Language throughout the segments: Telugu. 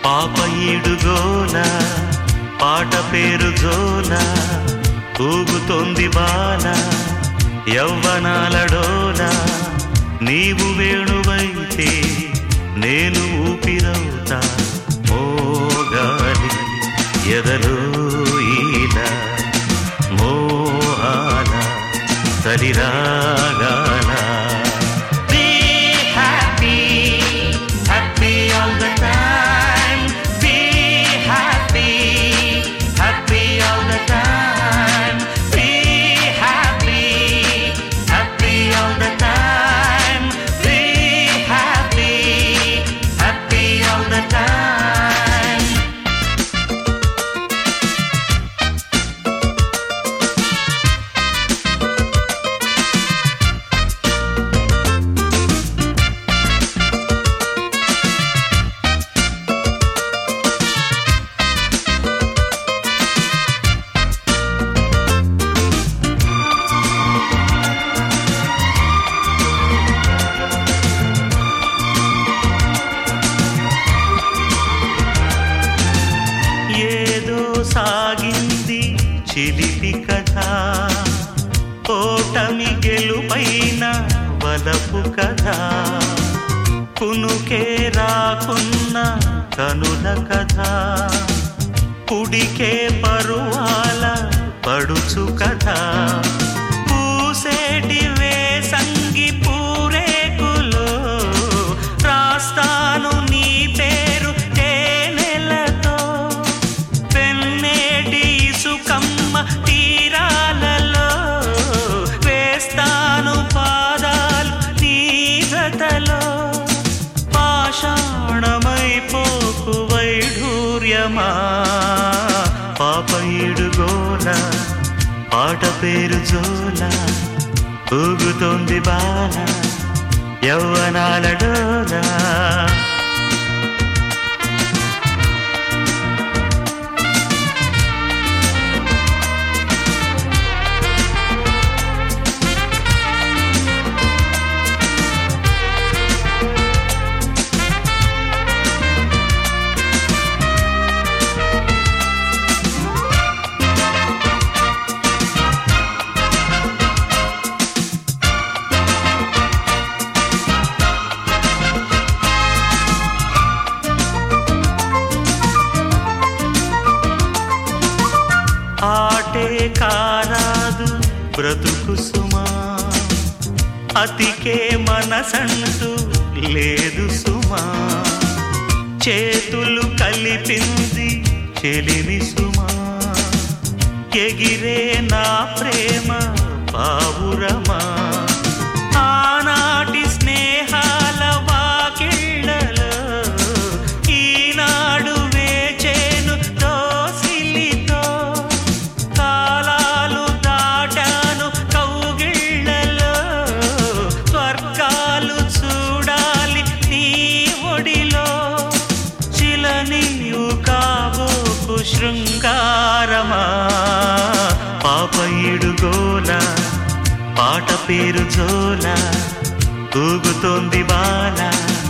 పాప ఈడుగోల పాట పేరు జోల ఊగుతోంది బాల యవ్వనాలడోల నీవు వేణువైతే నేను ఊపిరవుతా మోగాలి ఎదలో ఈల మోహాల సరిరాగాల Be happy, happy all the time. Be happy, happy all the time. Be happy, happy all the time. Be happy, happy all the time. ఏదో సాగింది చిలిపి కథ ఓటమి గెలుపైన వలపు కథ కునుకే రాకున్న కనుల కథ కుడికే పరువాల పడుచు కథ పూసేటి వేసంగి పూరేకులో రాస్తాను నీ పేరు తేనెలతో పెన్నేటి సుకమ్మ తీరాలలో వేస్తాను పాదాలు నీ జతలో పాషాణమైపోకు వైఢూర్యమా పాప ఇడుగోల పాట పేరు జోల ఊగుతోంది బాల యవ్వనాల డోలా ఆటే కారాదు బ్రతుకు సుమా అతికే మనసంటూ లేదు సుమా చేతులు కలిపింది చెలిమి సుమా ఎగిరే నా ప్రేమ పావురమా ఆనాటి స్నేహాల వాకిళ్ళలో ఈనాడు వేచేను దోసిలితో కాలాలు దాటాను కౌగిళ్ళలో స్వర్గాలు చూడాలి నీ ఒడిలో చిలనీయు కాబోకు శృంగారమా పాప ఇడుగోల పాట పేరు జోల ఊగుతోంది బాల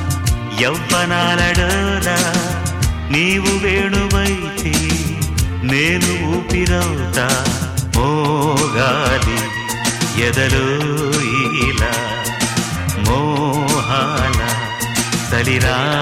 యవ్వనాలడోల నీవు వేణువైతే నేను ఊపిరవుతా మోగాలి ఎదలో ఇలా మోహాల సలిరా